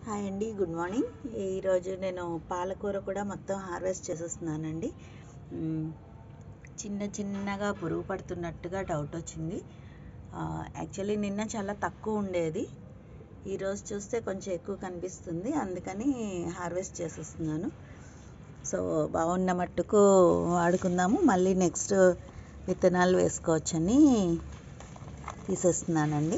hi అండి good morning ఈరోజు నేను పాలకూర కూడా మొత్తం హార్వెస్ట్ చేసేస్తున్నానండి మ్, చిన్న చిన్నగా పురుగు పడుతున్నట్టుగా డౌట్ వచ్చింది యాక్చువల్లీ నిన్న చాలా తక్కువ ఉండేది ఈరోజు చూస్తే కొంచెం ఎక్కువ కనిపిస్తుంది అందుకని హార్వెస్ట్ చేసేస్తున్నాను సో బాగున్న మట్టుకు వాడుకుందాము మళ్ళీ నెక్స్ట్ విత్తనాలు వేసుకోవచ్చని తీసేస్తున్నానండి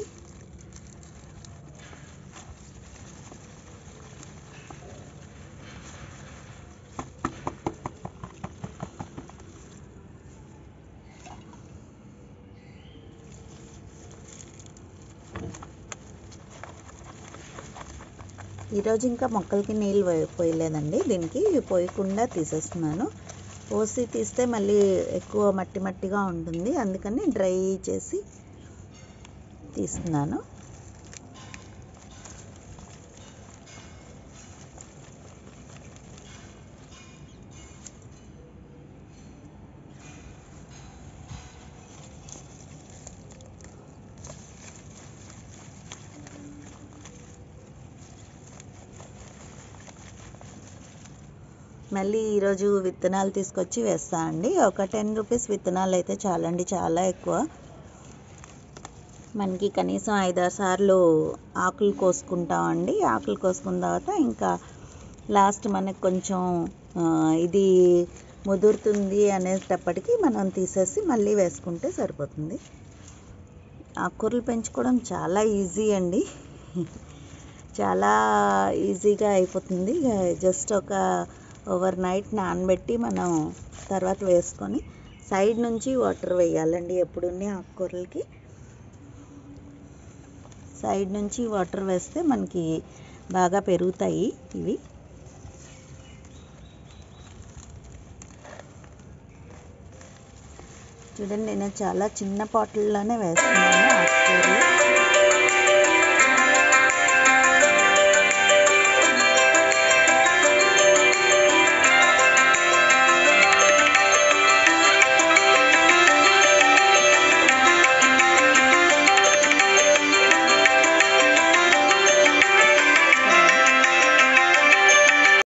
ఈరోజు ఇంకా మొక్కలకి నీళ్ళు పోయ- పోయలేదండి దీనికి పోయకుండా తీసేస్తున్నాను పోసి తీస్తే మళ్ళీ ఎక్కువ మట్టి మట్టిగా ఉంటుంది అందుకని డ్రై చేసి తీస్తున్నాను మళ్ళీ ఈరోజు విత్తనాలు తీసుకొచ్చి వేస్తా అండి ఒక టెన్ రూపీస్ విత్తనాలు అయితే చాలండి చాలా ఎక్కువ మనకి కనీసం ఐదారు సార్లు ఆకులు కోసుకుంటామండి ఆకులు కోసుకున్న తర్వాత ఇంకా లాస్ట్ మనకు కొంచెం ఆ, ఇది ముదురుతుంది అనేటప్పటికి మనం తీసేసి మళ్ళీ వేసుకుంటే సరిపోతుంది ఆకుకూరలు పెంచుకోవడం చాలా ఈజీ అండి చాలా ఈజీగా అయిపోతుంది జస్ట్ ఒక ఓవర్ నైట్ నానబెట్టి మనం తర్వాత వేసుకొని సైడ్ నుంచి వాటర్ వేయాలండి ఎప్పుడున్నీ ఆకుకూరలకి సైడ్ నుంచి వాటర్ వేస్తే మనకి బాగా పెరుగుతాయి ఇవి చూడండి నేను చాలా చిన్న పాటల్లోనే వేస్తున్నాను ఆకుకూరలు